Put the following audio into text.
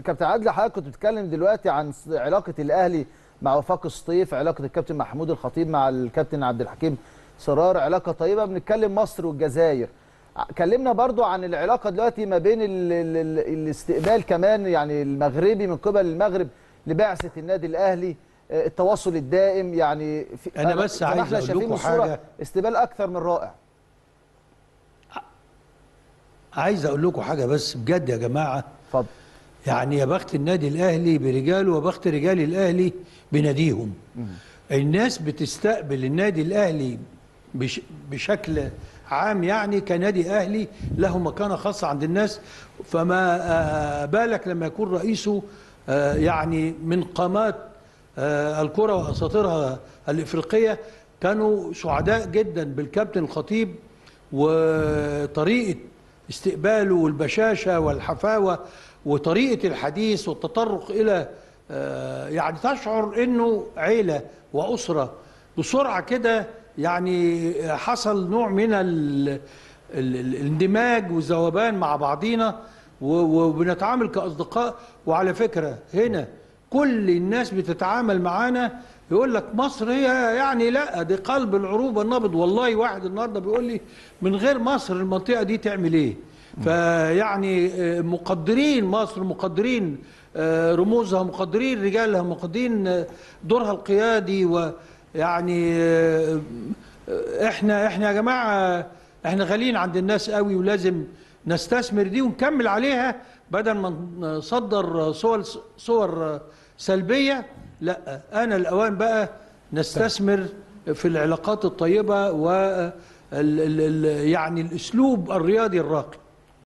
كابتن عادل حضرتك كنت بتتكلم دلوقتي عن س- علاقه الاهلي مع وفاق السطيف علاقه الكابتن محمود الخطيب مع الكابتن عبد الحكيم سرار علاقه طيبه بنتكلم مصر والجزائر ع- كلمنا برضو عن العلاقه دلوقتي ما بين ال ال ال الاستقبال كمان يعني المغربي من قبل المغرب لبعثه النادي الاهلي آه، التواصل الدائم يعني في أنا بس زي ما عايز احنا أقول شايفين لكم الصورة حاجة. استقبال اكثر من رائع عايز اقول لكم حاجه بس بجد يا جماعه اتفضل يعني يا بخت النادي الاهلي برجاله وبخت رجال الاهلي بناديهم الناس بتستقبل النادي الاهلي بش بشكل عام يعني كنادي اهلي له مكانه خاصه عند الناس فما آه، بالك لما يكون رئيسه آه، يعني من قامات آه، الكره واساطيرها الافريقيه كانوا سعداء جدا بالكابتن الخطيب وطريقه استقباله والبشاشه والحفاوه وطريقه الحديث والتطرق الى آه، يعني تشعر انه عيله واسره بسرعه كده يعني حصل نوع من ال ال ال الاندماج والذوبان مع بعضينا و- وبنتعامل كاصدقاء وعلى فكره هنا كل الناس بتتعامل معانا يقول لك مصر هي يعني لا دي قلب العروبه النبض والله واحد النهارده بيقول لي من غير مصر المنطقه دي تعمل ايه فيعني آه، مقدرين مصر مقدرين آه، رموزها مقدرين رجالها مقدرين آه، دورها القيادي ويعني آه، آه، احنا احنا يا جماعه احنا غاليين عند الناس قوي ولازم نستثمر دي ونكمل عليها بدل ما نصدر صور صور سلبيه لا انا الاوان بقى نستثمر في العلاقات الطيبه و ال- ال- ال- يعني الاسلوب الرياضي الراقي